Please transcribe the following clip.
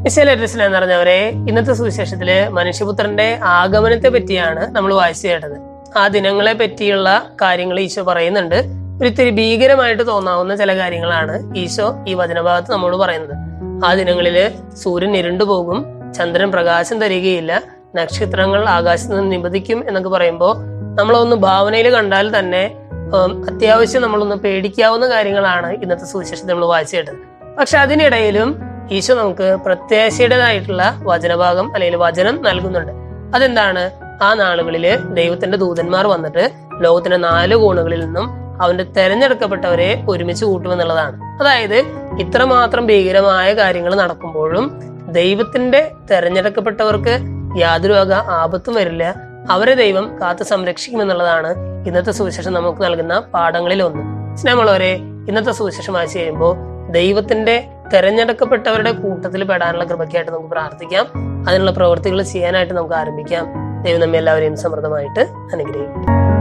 വിശാലഡ്രസ്സിൽ എന്ന് പറഞ്ഞവരെ ഇന്നത്തെ സുവിശേഷത്തില് മനുഷ്യപുത്രന്റെ ആഗമനത്തെ പറ്റിയാണ് നമ്മൾ വായിച്ചു കേട്ടത് ആ ദിനങ്ങളെ പറ്റിയുള്ള കാര്യങ്ങൾ ഈശോ പറയുന്നുണ്ട് ഒരിത്തിരി ഭീകരമായിട്ട് തോന്നാവുന്ന ചില കാര്യങ്ങളാണ് ഈശോ ഈ വചനഭാഗത്ത് നമ്മോട് പറയുന്നത് ആ ദിനങ്ങളില് സൂര്യൻ ഇരുണ്ടു പോകും ചന്ദ്രൻ പ്രകാശം തരികയില്ല നക്ഷത്രങ്ങൾ ആകാശത്ത് നിന്ന് നിബദിക്കും എന്നൊക്കെ പറയുമ്പോൾ നമ്മളൊന്ന് ഭാവനയിൽ കണ്ടാൽ തന്നെ ഉം, അത്യാവശ്യം നമ്മളൊന്ന് പേടിക്കാവുന്ന കാര്യങ്ങളാണ് ഇന്നത്തെ സുവിശേഷത്തിൽ നമ്മൾ വായിച്ചു കേട്ടത് പക്ഷെ അതിനിടയിലും ഈശോ നമുക്ക് പ്രത്യാശയുടേതായിട്ടുള്ള വചനഭാഗം അല്ലെങ്കിൽ വചനം നൽകുന്നുണ്ട് അതെന്താണ് ആ നാളുകളില് ദൈവത്തിന്റെ ദൂതന്മാർ വന്നിട്ട് ലോകത്തിന്റെ നാല് കോണുകളിൽ നിന്നും അവന്റെ തെരഞ്ഞെടുക്കപ്പെട്ടവരെ ഒരുമിച്ച് കൂട്ടുമെന്നുള്ളതാണ് അതായത് ഇത്രമാത്രം ഭീകരമായ കാര്യങ്ങൾ നടക്കുമ്പോഴും ദൈവത്തിന്റെ തെരഞ്ഞെടുക്കപ്പെട്ടവർക്ക് യാതൊരു വക ആപത്തും വരില്ല അവരെ ദൈവം കാത്തു സംരക്ഷിക്കുമെന്നുള്ളതാണ് ഇന്നത്തെ സുവിശേഷം നമുക്ക് നൽകുന്ന പാഠങ്ങളിൽ ഒന്ന് സ്നേഹമുള്ളവരെ ഇന്നത്തെ സുവിശേഷം വായിച്ചു കഴിയുമ്പോൾ ദൈവത്തിന്റെ തെരഞ്ഞെടുക്കപ്പെട്ടവരുടെ കൂട്ടത്തിൽ പെടാനുള്ള കൃപയ്ക്കായിട്ട് നമുക്ക് പ്രാർത്ഥിക്കാം അതിനുള്ള പ്രവൃത്തികൾ ചെയ്യാനായിട്ട് നമുക്ക് ആരംഭിക്കാം ദൈവം നമ്മെ എല്ലാവരെയും സമൃദ്ധമായിട്ട് അനുഗ്രഹിക്കും